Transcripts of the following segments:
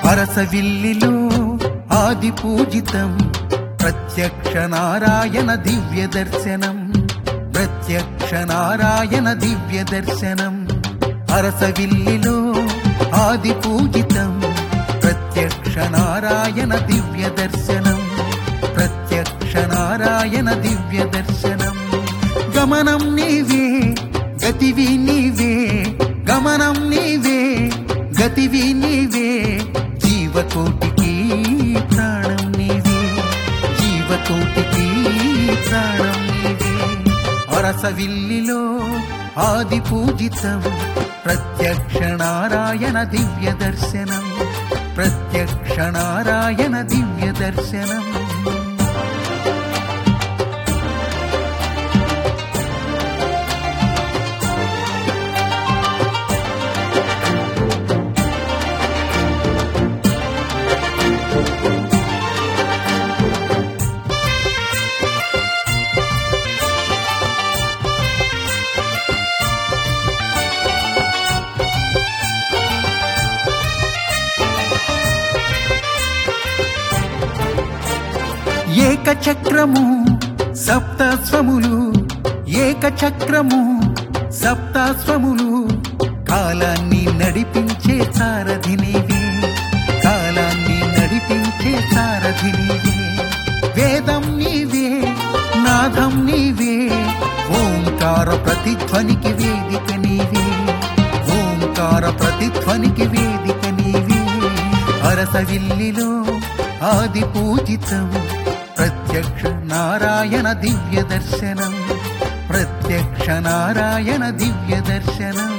అరసవిల్లిలో ఆది పూజితం ప్రత్యక్ష నారాయణ దివ్య దర్శనం ప్రత్యక్ష నారాయణ దివ్య దర్శనం అరసవిల్లిలో ఆది పూజితం ప్రత్యక్ష నారాయణ దివ్య దర్శనం ప్రత్యక్ష నారాయణ దివ్య దర్శనం గమనం నీవే గతివి నీవే గమనం నీవే గతివి నీవే జీవకోటికి ప్రాణం నీవే జీవకోటికి ప్రాణం నీవే అరసవిల్లిలో ఆది పూజితం ప్రత్యక్ష నారాయణ దివ్య దర్శనం ప్రత్యక్ష నారాయణ దివ్య దర్శనం ఏకచక్రము సప్తస్వములు ఏకచక్రము సప్తస్వములు కాలాన్ని నడిపించే సారథి నీవే కాలాన్ని నడిపించే సారథి నీవే వేదం నీవే నాదం నీవే ఓంకార ప్రతిధ్వనికి వేదిక నీవే ఓంకార ప్రతిధ్వనికి వేదిక నీవే అరసవిల్లిలో ఆది పూజితం ప్రత్యక్ష నారాయణ దివ్య దర్శనం ప్రత్యక్ష నారాయణ దివ్య దర్శనం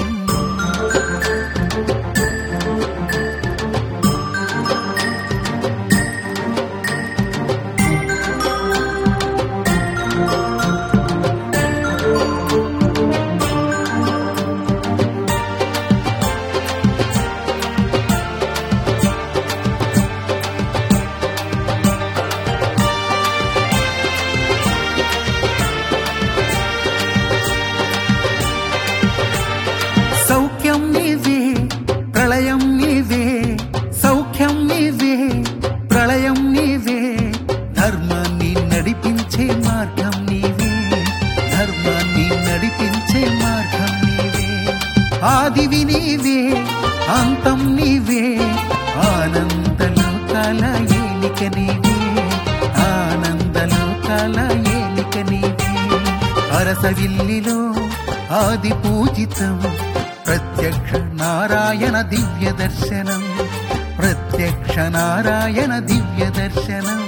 సౌఖ్యం నీవే ప్రళయం నీవే సౌఖ్యం నీవే ప్రళయం నీవే ధర్మాన్ని నడిపించే మార్గం నీవే ధర్మాన్ని నడిపించే మార్గం నీవే ఆదివి నీవే అంతం నీవే ఆనందలోకాల ఏలిక నీవే ఆనందలోకాల ఏలిక నీవే అరసవిల్లిలో ఆది పూజితం ప్రత్యక్ష నారాయణ దివ్య దర్శనం ప్రత్యక్ష నారాయణ దివ్య దర్శనం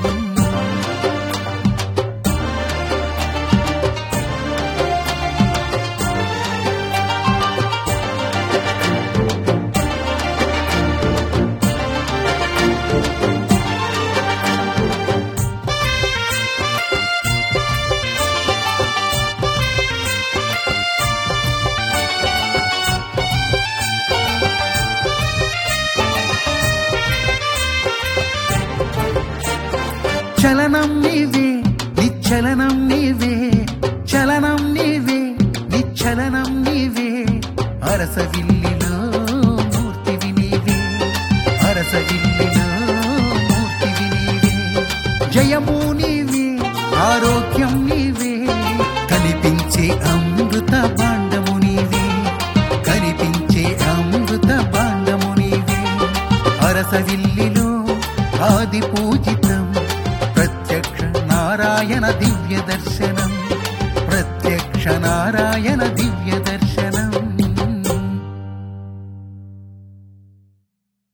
చలనం నీవే నిచ్చలనం నీవే చలనం నీవే నిచ్చలనం నీవే అరసవిల్లిలో మూర్తివి నీవే అరసవిల్లిలో మూర్తివి నీవే జయము నీవే ఆరోగ్యం నీవే కనిపించే అమృత భాండము నీవే కనిపించే అమృత భాండము నీవే అరసవిల్లిలో ఆది పూజితం ప్రత్యక్ష నారాయణ దివ్య దర్శనం ప్రత్యక్ష నారాయణ దివ్య దర్శనం